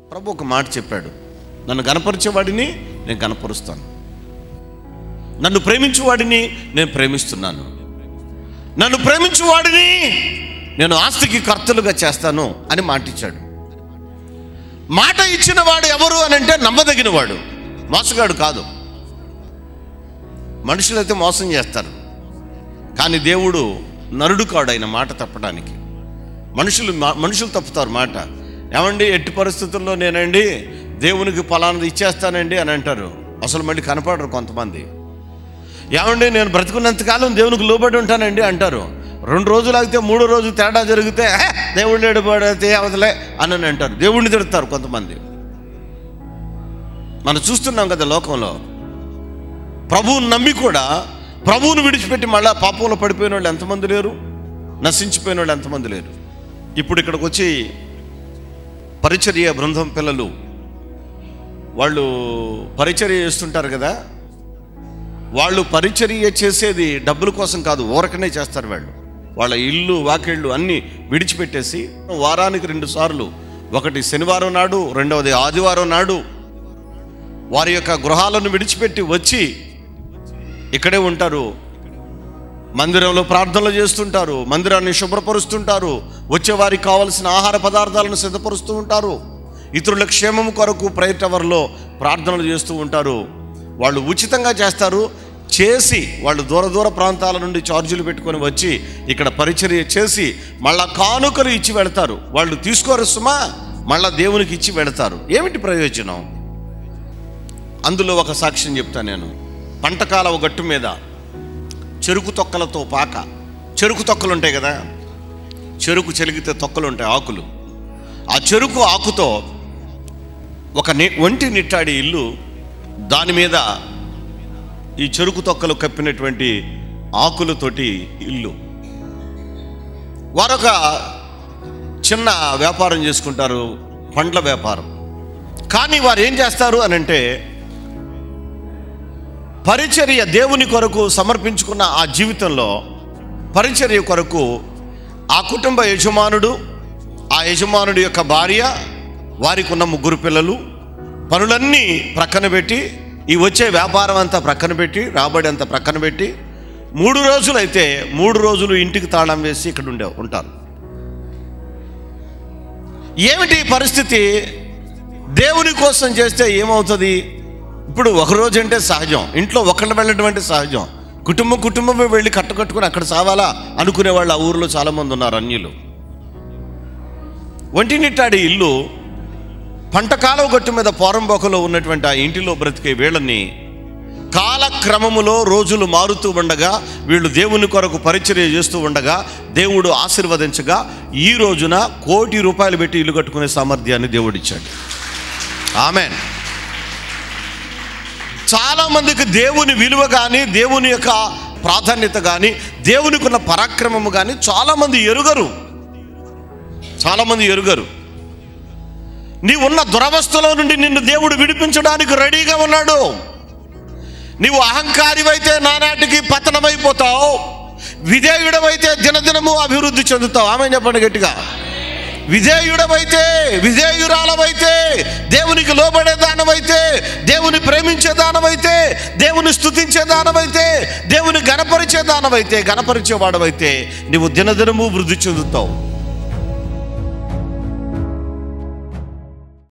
ప్రభు ఒక మాట చెప్పాడు నన్ను గనపరిచేవాడిని నేను గనపరుస్తాను నన్ను ప్రేమించేవాడిని నేను ప్రేమిస్తున్నాను నన్ను ప్రేమించేవాడిని నేను ఆస్తికి కర్తలుగా చేస్తాను అని మాట ఇచ్చాడు మాట ఇచ్చిన వాడు ఎవరు అని అంటే నమ్మదగిన వాడు మోసగాడు కాదు మనుషులైతే మోసం చేస్తారు కానీ దేవుడు నరుడు కాడు ఆయన మాట తప్పడానికి మనుషులు మా- మనుషులు తప్పుతారు మాట ఏమండి ఎట్టి పరిస్థితుల్లో నేనండి దేవునికి ఫలానది ఇచ్చేస్తానండి అని అంటారు అసలు మళ్ళీ కనపడరు కొంతమంది ఏమండి నేను బ్రతుకున్నంతకాలం దేవునికి లోబడి ఉంటానండి అంటారు రెండు రోజులు ఆగితే మూడో రోజు తేడా జరిగితే "హే, దేవుడు ఎడబడితే అవతలే అని అంటారు దేవుడిని తిడతారు కొంతమంది మనం చూస్తున్నాం కదా లోకంలో ప్రభువుని నమ్మి కూడా ప్రభువును విడిచిపెట్టి మళ్ళా పాపంలో పడిపోయిన వాళ్ళు ఎంతమంది లేరు నశించిపోయిన వాళ్ళు ఎంతమంది లేరు ఇప్పుడు ఇక్కడికి వచ్చి పరిచర్య బృందం పిల్లలు వాళ్ళు పరిచర్య చేస్తుంటారు కదా వాళ్ళు పరిచర్య చేసేది డబ్బుల కోసం కాదు ఊరకనే చేస్తారు వాళ్ళు వాళ్ళ ఇల్లు వాకిళ్ళు అన్నీ విడిచిపెట్టేసి వారానికి రెండు సార్లు ఒకటి శనివారం నాడు రెండవది ఆదివారం నాడు వారి యొక్క గృహాలను విడిచిపెట్టి వచ్చి ఇక్కడే ఉంటారు మందిరంలో ప్రార్థనలు చేస్తుంటారు మందిరాన్ని శుభ్రపరుస్తుంటారు వచ్చే వారికి కావలసిన ఆహార పదార్థాలను సిద్ధపరుస్తూ ఉంటారు ఇతరుల క్షేమం కొరకు ప్రేయర్ టవర్లో ప్రార్థనలు చేస్తూ ఉంటారు వాళ్ళు ఉచితంగా చేస్తారు చేసి వాళ్ళు దూర దూర ప్రాంతాల నుండి ఛార్జీలు పెట్టుకొని వచ్చి ఇక్కడ పరిచర్య చేసి మళ్ళా కానుకలు ఇచ్చి వెళతారు వాళ్ళు తీసుకోరు సుమా మళ్ళా దేవునికి ఇచ్చి వెళతారు ఏమిటి ప్రయోజనం అందులో ఒక సాక్ష్యం చెప్తాను నేను పంటకాల గట్టు మీద చెరుకు తొక్కలతో పాక చెరుకు తొక్కలు ఉంటాయి కదా చెరుకు చెలిగితే తొక్కలు ఉంటాయి ఆకులు ఆ చెరుకు ఆకుతో ఒక ని ఒంటి నిట్టాడి ఇల్లు దాని మీద ఈ చెరుకు తొక్కలు కప్పినటువంటి ఆకులతోటి ఇల్లు వారొక చిన్న వ్యాపారం చేసుకుంటారు పండ్ల వ్యాపారం కానీ వారు ఏం చేస్తారు అని అంటే పరిచర్య దేవుని కొరకు సమర్పించుకున్న ఆ జీవితంలో పరిచర్య కొరకు ఆ కుటుంబ యజమానుడు ఆ యజమానుడి యొక్క భార్య వారికి ఉన్న ముగ్గురు పిల్లలు పనులన్నీ ప్రక్కన పెట్టి ఈ వచ్చే వ్యాపారం అంతా ప్రక్కన పెట్టి రాబడి అంతా ప్రక్కన పెట్టి మూడు రోజులు అయితే మూడు రోజులు ఇంటికి తాళం వేసి ఇక్కడ ఉండే ఉంటారు ఏమిటి ఈ పరిస్థితి దేవుని కోసం చేస్తే ఏమవుతుంది ఇప్పుడు ఒక రోజు అంటే సహజం ఇంట్లో ఒకళ్ళు వెళ్ళడం అంటే సహజం కుటుంబం కుటుంబమే వెళ్ళి కట్టుకట్టుకుని అక్కడ సావాలా అనుకునే వాళ్ళు ఆ ఊరిలో చాలామంది ఉన్నారు అన్యులు ఒంటినిట్టాడి ఇల్లు పంటకాలం గట్టు మీద పోరంబోకలో ఉన్నటువంటి ఆ ఇంటిలో బ్రతికే వీళ్ళని కాలక్రమములో రోజులు మారుతూ ఉండగా వీళ్ళు దేవుని కొరకు పరిచర్య చేస్తూ ఉండగా దేవుడు ఆశీర్వదించగా ఈ రోజున కోటి రూపాయలు పెట్టి ఇల్లు కట్టుకునే సామర్థ్యాన్ని దేవుడిచ్చాడు ఆమెన్ చాలా మందికి దేవుని విలువ కానీ దేవుని యొక్క ప్రాధాన్యత కానీ దేవునికి ఉన్న పరాక్రమము కానీ చాలామంది ఎరుగరు చాలామంది ఎరుగరు నీ ఉన్న దురవస్థలో నుండి నిన్ను దేవుడు విడిపించడానికి రెడీగా ఉన్నాడు నీవు అహంకారివైతే నానాటికి పతనమైపోతావు విధేయుడవైతే దినదినము అభివృద్ధి చెందుతావు ఆమె చెప్పండి గట్టిగా విధేయుడవైతే విధేయురాలవైతే దేవునికి లోబడే దానమైతే దేవుని ప్రేమించే దానమైతే దేవుని స్తుతించే దానమైతే దేవుని గణపరిచే దానమైతే గణపరిచే వాడవైతే నీవు దినదినము వృద్ధి చెందుతావు